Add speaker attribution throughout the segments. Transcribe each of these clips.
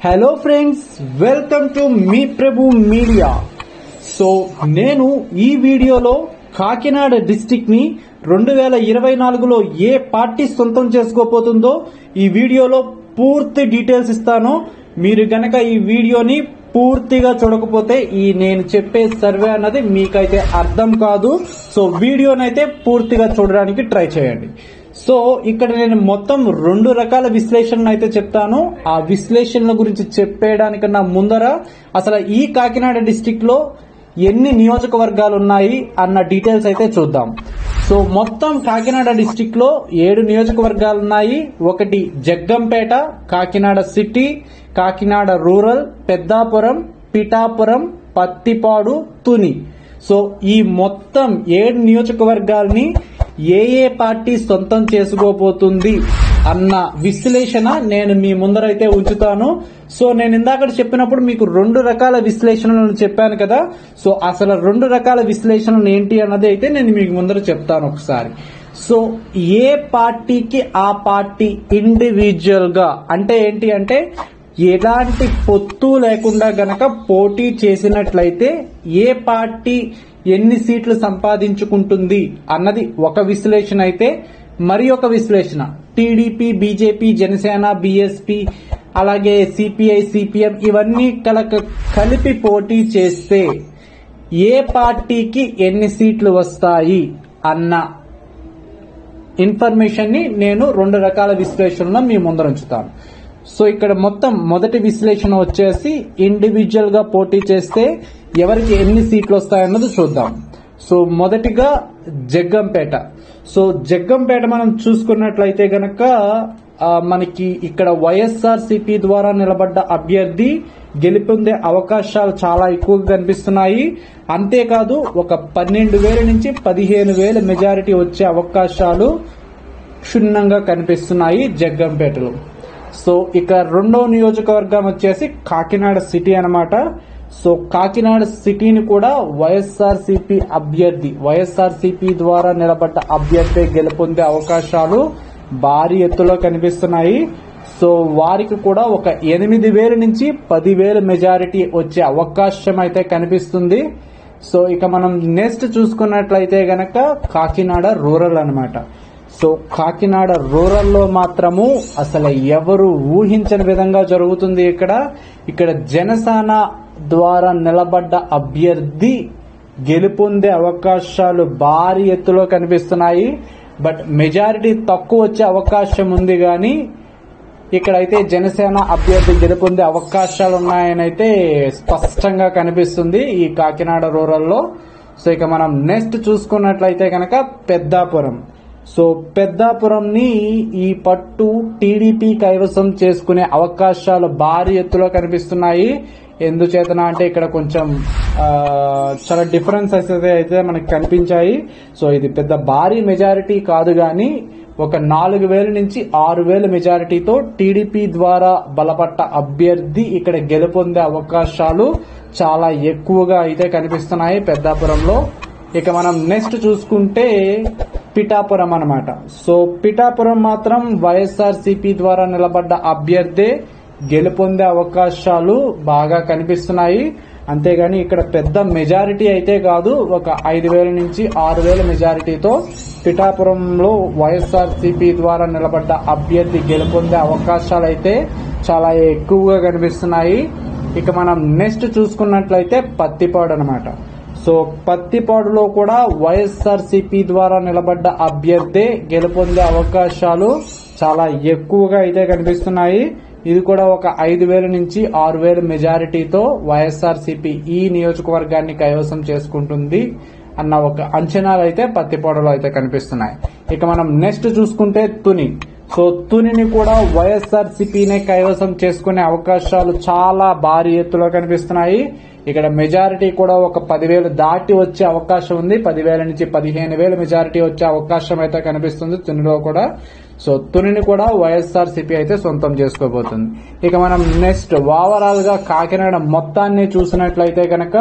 Speaker 1: hello friends welcome to మీ Prabhu media so నేను ఈ వీడియోలో కాకినాడ డిస్టిక్ ని రెండు వేల ఇరవై నాలుగులో ఏ పార్టీ సొంతం చేసుకోబోతుందో ఈ వీడియోలో పూర్తి డీటెయిల్స్ ఇస్తాను మీరు గనక ఈ వీడియోని పూర్తిగా చూడకపోతే ఈ నేను చెప్పే సర్వే అన్నది మీకైతే అర్థం కాదు సో వీడియోనైతే పూర్తిగా చూడడానికి ట్రై చేయండి సో ఇక్కడ నేను మొత్తం రెండు రకాల విశ్లేషణలు అయితే చెప్తాను ఆ విశ్లేషణల గురించి చెప్పేయడానికన్నా ముందర అసలు ఈ కాకినాడ డిస్టిక్ లో ఎన్ని నియోజకవర్గాలు ఉన్నాయి అన్న డీటెయిల్స్ అయితే చూద్దాం సో మొత్తం కాకినాడ డిస్టిక్ లో ఏడు నియోజకవర్గాలు ఉన్నాయి ఒకటి Jaggampeta Kakinada city Kakinada rural Peddapuram Pithapuram Pathipadu Tuni so ఈ మొత్తం ఏడు నియోజకవర్గాల్ని ఏ ఏ పార్టీ సొంతం చేసుకోబోతుంది అన్న విశ్లేషణ నేను మీ ముందరైతే ఉంచుతాను సో నేను ఇందాక చెప్పినప్పుడు మీకు రెండు రకాల విశ్లేషణలను చెప్పాను కదా సో అసలు రెండు రకాల విశ్లేషణలు ఏంటి అన్నది అయితే నేను మీకు ముందర చెప్తాను ఒకసారి సో ఏ పార్టీకి ఆ పార్టీ ఇండివిజువల్ గా అంటే ఏంటి అంటే ఎలాంటి పొత్తు లేకుండా గనక పోటీ చేసినట్లయితే ఏ పార్టీ ఎన్ని సీట్లు సంపాదించుకుంటుంది అన్నది ఒక విశ్లేషణ అయితే మరి ఒక విశ్లేషణ టీడీపీ బీజేపీ జనసేన బీఎస్పీ అలాగే సిపిఐ సిపిఎం ఇవన్నీ కలక కలిపి పోటీ చేస్తే ఏ పార్టీకి ఎన్ని సీట్లు వస్తాయి అన్న ఇన్ఫర్మేషన్ ని నేను రెండు రకాల విశ్లేషణలో మీ ముందర ఉంచుతాను సో ఇక్కడ మొత్తం మొదటి విశ్లేషణ వచ్చేసి ఇండివిజువల్ గా పోటీ చేస్తే ఎవరికి ఎన్ని సీట్లు వస్తాయన్నది చూద్దాం సో మొదటిగా జగ్గంపేట సో జగ్గంపేట మనం చూసుకున్నట్లయితే గనక ఆ, మనకి ఇక్కడ వైఎస్ఆర్ సిపి ద్వారా నిలబడ్డ అభ్యర్థి గెలుపొందే అవకాశాలు చాలా ఎక్కువగా కనిపిస్తున్నాయి అంతేకాదు ఒక పన్నెండు వేల నుంచి పదిహేను వేల మెజారిటీ వచ్చే అవకాశాలు క్షుణ్ణంగా కనిపిస్తున్నాయి జగ్గంపేటలో సో ఇక రెండవ నియోజకవర్గం వచ్చేసి కాకినాడ సిటీ అన్నమాట సో కాకినాడ సిటీని కూడా వైఎస్ఆర్ సిపి అభ్యర్థి వైఎస్ఆర్ సిపి ద్వారా నిలబడ్డ అభ్యర్థి గెలుపొందే అవకాశాలు భారీ ఎత్తులో కనిపిస్తున్నాయి సో వారికి కూడా ఒక ఎనిమిది వేల నుంచి పదివేల మెజారిటీ వచ్చే అవకాశం అయితే కనిపిస్తుంది సో ఇక మనం నెక్స్ట్ చూసుకున్నట్లయితే గనక కాకినాడ రూరల్ అన్నమాట సో కాకినాడ రూరల్ లో మాత్రము అసలు ఎవరు ఊహించని విధంగా జరుగుతుంది ఇక్కడ ఇక్కడ జనసేన ద్వారా నిలబడ్డ అభ్యర్థి గెలుపొందే అవకాశాలు భారీ ఎత్తులో కనిపిస్తున్నాయి బట్ మెజారిటీ తక్కువ వచ్చే అవకాశం ఉంది కానీ ఇక్కడైతే జనసేన అభ్యర్థి గెలుపొందే అవకాశాలు ఉన్నాయని అయితే స్పష్టంగా కనిపిస్తుంది ఈ కాకినాడ రూరల్లో సో ఇక మనం నెక్స్ట్ చూసుకున్నట్లయితే కనుక పెద్దాపురం సో పెద్దాపురంని ఈ పట్టు టీడీపీ కైవసం చేసుకునే అవకాశాలు భారీ ఎత్తులో కనిపిస్తున్నాయి ఎందుచేతన అంటే ఇక్కడ కొంచెం ఆ, చాలా డిఫరెన్సెస్ అయితే అయితే మనకి కనిపించాయి సో ఇది పెద్ద భారీ మెజారిటీ కాదు కానీ ఒక నాలుగు వేల నుంచి ఆరు వేల మెజారిటీతో టీడీపీ ద్వారా బలపట్ట అభ్యర్థి ఇక్కడ గెలుపొందే అవకాశాలు చాలా ఎక్కువగా అయితే కనిపిస్తున్నాయి పెద్దాపురంలో ఇక మనం నెక్స్ట్ చూసుకుంటే పిఠాపురం అన్నమాట సో పిఠాపురం మాత్రం వైఎస్ఆర్ సిపి ద్వారా నిలబడ్డ అభ్యర్థే గెలుపొందే అవకాశాలు బాగా కనిపిస్తున్నాయి అంతేగాని ఇక్కడ పెద్ద మెజారిటీ అయితే కాదు ఒక ఐదు వేల నుంచి ఆరు వేల మెజారిటీతో పిఠాపురంలో వైఎస్ఆర్ సిపి ద్వారా నిలబడ్డ అభ్యర్థి గెలుపొందే అవకాశాలు అయితే చాలా ఎక్కువగా కనిపిస్తున్నాయి ఇక మనం నెక్స్ట్ చూసుకున్నట్లయితే పత్తిపాడు అనమాట సో పత్తిపాడులో కూడా వైఎస్ఆర్ సిపి ద్వారా నిలబడ్డ అభ్యర్థే గెలుపొందే అవకాశాలు చాలా ఎక్కువగా అయితే కనిపిస్తున్నాయి ఇది కూడా ఒక ఐదు వేల నుంచి ఆరు వేల మెజారిటీతో వైఎస్ఆర్ సిపి ఈ నియోజకవర్గాన్ని కైవసం చేసుకుంటుంది అన్న ఒక అంచనాలు అయితే పత్తిపాడులో అయితే కనిపిస్తున్నాయి ఇక మనం నెక్స్ట్ చూసుకుంటే తుని సో తునిని కూడా వైఎస్ఆర్ సిపినే కైవసం చేసుకునే అవకాశాలు చాలా భారీ ఎత్తులో కనిపిస్తున్నాయి ఇక్కడ మెజారిటీ కూడా ఒక పదివేలు దాటి వచ్చే అవకాశం ఉంది పదివేల నుంచి పదిహేను వేల మెజారిటీ వచ్చే అవకాశం అయితే కనిపిస్తుంది తునిలో కూడా సో తునిని కూడా వైఎస్ఆర్ సిపి అయితే సొంతం చేసుకోబోతుంది ఇక మనం నెక్స్ట్ ఓవరాల్ గా కాకినాడ మొత్తాన్ని చూసినట్లయితే కనుక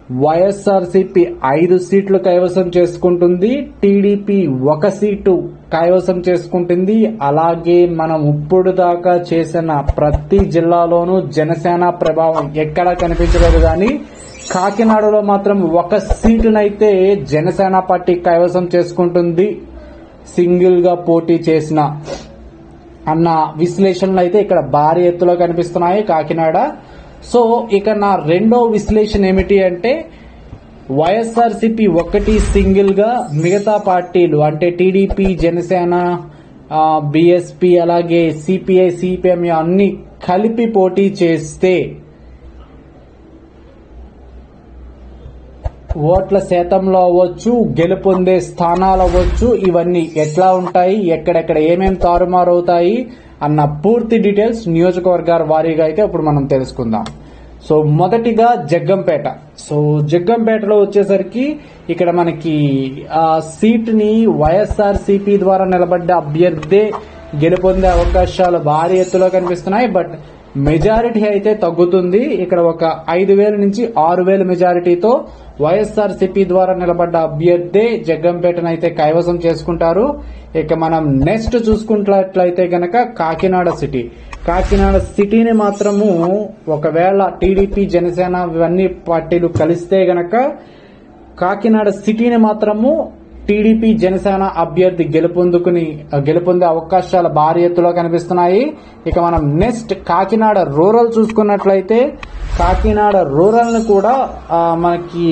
Speaker 1: వైఎస్ఆర్సీపీ ఐదు సీట్లు కైవసం చేసుకుంటుంది టీడీపీ ఒక సీటు కైవసం చేసుకుంటుంది అలాగే మనం ఇప్పుడు దాకా చేసిన ప్రతి జిల్లాలోనూ జనసేన ప్రభావం ఎక్కడా కనిపించలేదు కానీ కాకినాడలో మాత్రం ఒక సీటునైతే జనసేన పార్టీ కైవసం చేసుకుంటుంది సింగిల్ గా పోటీ చేసిన అన్న విశ్లేషణలు అయితే ఇక్కడ భారీ ఎత్తులో కనిపిస్తున్నాయి కాకినాడ సో ఇక నా రెండో విశ్లేషణ ఏమిటి అంటే వైఎస్ఆర్సిపి ఒకటి సింగిల్ గా మిగతా పార్టీలు అంటే టీడీపీ జనసేన బిఎస్పి అలాగే సిపిఐ సిపిఎం అన్ని కలిపి పోటీ చేస్తే ఓట్ల శాతంలో అవ్వచ్చు గెలుపొందే స్థానాలు అవ్వచ్చు ఇవన్నీ ఎట్లా ఉంటాయి ఎక్కడెక్కడ ఏమేం తారుమారు అవుతాయి అన్న పూర్తి డీటెయిల్స్ నియోజకవర్గాల వారీగా అయితే ఇప్పుడు మనం తెలుసుకుందాం సో మొదటిగా జగ్గంపేట సో జగ్గంపేటలో వచ్చేసరికి ఇక్కడ మనకి ఆ సీట్ ని వైఎస్ఆర్ సిపి ద్వారా నిలబడ్డ అభ్యర్థే గెలుపొందే అవకాశాలు భారీ ఎత్తులో కనిపిస్తున్నాయి బట్ మెజారిటీ అయితే తగ్గుతుంది ఇక్కడ ఒక ఐదు వేల నుంచి ఆరు వేల మెజారిటీతో వైఎస్ఆర్ సిపి ద్వారా నిలబడ్డ అభ్యర్థే జగ్గంపేటను అయితే కైవసం చేసుకుంటారు ఇక మనం నెక్స్ట్ చూసుకున్నట్లయితే గనక కాకినాడ సిటీ కాకినాడ సిటీని మాత్రము ఒకవేళ టీడీపీ జనసేన ఇవన్నీ పార్టీలు కలిస్తే గనక కాకినాడ సిటీని మాత్రము టీడీపీ జనసేన అభ్యర్థి గెలుపొందుకుని గెలుపొందే అవకాశాలు భారీ ఎత్తులో కనిపిస్తున్నాయి ఇక మనం నెక్స్ట్ కాకినాడ రూరల్ చూసుకున్నట్లయితే కాకినాడ రూరల్ ని కూడా ఆ, మనకి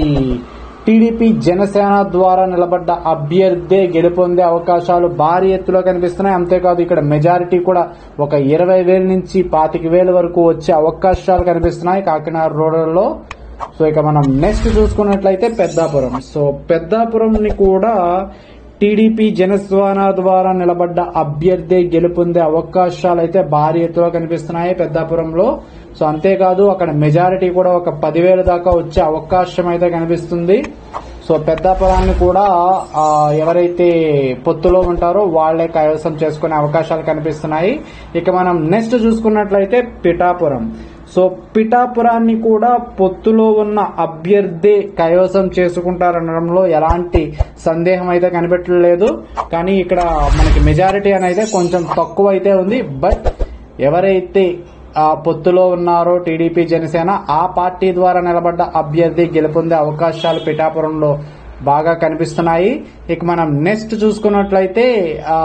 Speaker 1: టీడీపీ జనసేన ద్వారా నిలబడ్డ అభ్యర్థే గెలుపొందే అవకాశాలు భారీ ఎత్తులో కనిపిస్తున్నాయి అంతేకాదు ఇక్కడ మెజారిటీ కూడా ఒక ఇరవై వేల నుంచి పాతిక వేల వరకు వచ్చే అవకాశాలు కనిపిస్తున్నాయి కాకినాడ రూరల్లో సో ఇక మనం నెక్స్ట్ చూసుకున్నట్లయితే పెద్దాపురం సో పెద్దాపురం ని కూడా టీడీపీ జనసేన ద్వారా నిలబడ్డ అభ్యర్థి గెలుపొందే అవకాశాలు అయితే భారీ ఎత్తులో కనిపిస్తున్నాయి పెద్దాపురంలో సో అంతేకాదు అక్కడ మెజారిటీ కూడా ఒక పదివేల దాకా వచ్చే అవకాశం అయితే కనిపిస్తుంది సో పెద్దాపురాన్ని కూడా ఆ, ఎవరైతే పొత్తులో ఉంటారో వాళ్లే కైవసం చేసుకునే అవకాశాలు కనిపిస్తున్నాయి ఇక మనం నెక్స్ట్ చూసుకున్నట్లయితే పిఠాపురం సో పిఠాపురాన్ని కూడా పొత్తులో ఉన్న అభ్యర్థి కైవసం చేసుకుంటారనడంలో ఎలాంటి సందేహం అయితే కనిపెట్టలేదు కానీ ఇక్కడ మనకి మెజారిటీ అనేది కొంచెం తక్కువ అయితే ఉంది బట్ ఎవరైతే ఆ పొత్తులో ఉన్నారో టీడీపీ జనసేన ఆ పార్టీ ద్వారా నిలబడ్డ అభ్యర్థి గెలుపొందే అవకాశాలు పిఠాపురంలో బాగా కనిపిస్తున్నాయి ఇక మనం నెక్స్ట్ చూసుకున్నట్లయితే ఆ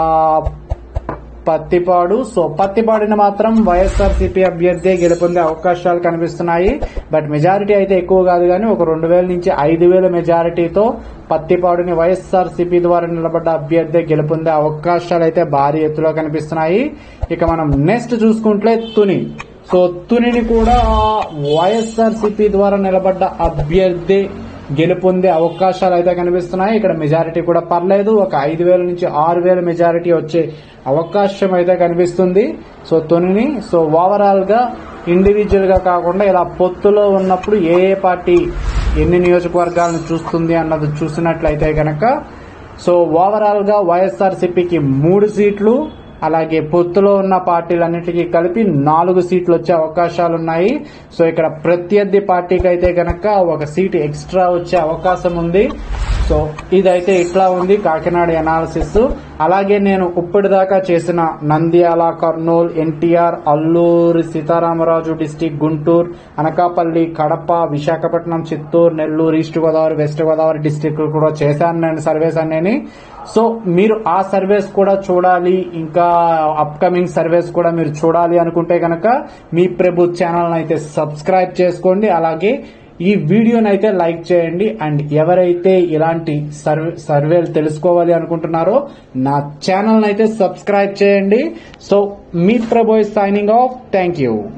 Speaker 1: పత్తిపాడు సో పత్తిపాడిని మాత్రం వైఎస్ఆర్ సిపి అభ్యర్థి గెలుపొందే అవకాశాలు కనిపిస్తున్నాయి బట్ మెజారిటీ అయితే ఎక్కువ కాదు కానీ ఒక రెండు వేల నుంచి ఐదు వేల మెజారిటీతో పత్తిపాడుని వైఎస్ఆర్ సిపి ద్వారా నిలబడ్డ అభ్యర్థి గెలుపొందే అవకాశాలు అయితే భారీ ఎత్తులో కనిపిస్తున్నాయి ఇక మనం నెక్స్ట్ చూసుకుంటే తుని సో తునిని కూడా వైఎస్ఆర్ సిపి ద్వారా నిలబడ్డ అభ్యర్థి గెలుపొందే అవకాశాలు అయితే కనిపిస్తున్నాయి ఇక్కడ మెజారిటీ కూడా పర్లేదు ఒక ఐదు వేల నుంచి ఆరు వేల మెజారిటీ వచ్చే అవకాశం అయితే కనిపిస్తుంది సో తొనిని సో ఓవరాల్ గా ఇండివిజువల్ గా కాకుండా ఇలా పొత్తులో ఉన్నప్పుడు ఏ ఏ పార్టీ ఎన్ని నియోజకవర్గాలను చూస్తుంది అన్నది చూసినట్లయితే కనుక సో ఓవరాల్ గా వైఎస్ఆర్ సిపికి మూడు సీట్లు అలాగే పొత్తులో ఉన్న పార్టీలన్నిటికీ కలిపి నాలుగు సీట్లు వచ్చే అవకాశాలు ఉన్నాయి సో ఇక్కడ ప్రత్యర్థి పార్టీకి అయితే గనక ఒక సీట్ ఎక్స్ట్రా వచ్చే అవకాశం ఉంది సో ఇదైతే ఇట్లా ఉంది కాకినాడ ఎనాలిసిస్ అలాగే నేను ఇప్పటిదాకా చేసిన Nandyal Kurnool NTR Alluri Sitarama Raju district Guntur Anakapalli Kadapa Visakhapatnam Chittoor Nellore east Godavari west Godavari district కూడా చేశాను నేను సర్వేస్ అన్నీ సో మీరు ఆ సర్వేస్ కూడా చూడాలి ఇంకా అప్కమింగ్ సర్వేస్ కూడా మీరు చూడాలి అనుకుంటే కనుక మీ ప్రభు ఛానల్ అయితే సబ్స్క్రైబ్ చేసుకోండి అలాగే ఈ వీడియోని అయితే లైక్ చేయండి అండ్ ఎవరైతే ఇలాంటి సర్వే సర్వేలు తెలుసుకోవాలి అనుకుంటున్నారో నా ఛానల్ అయితే సబ్స్క్రైబ్ చేయండి సో మీ Prabhu signing off thank you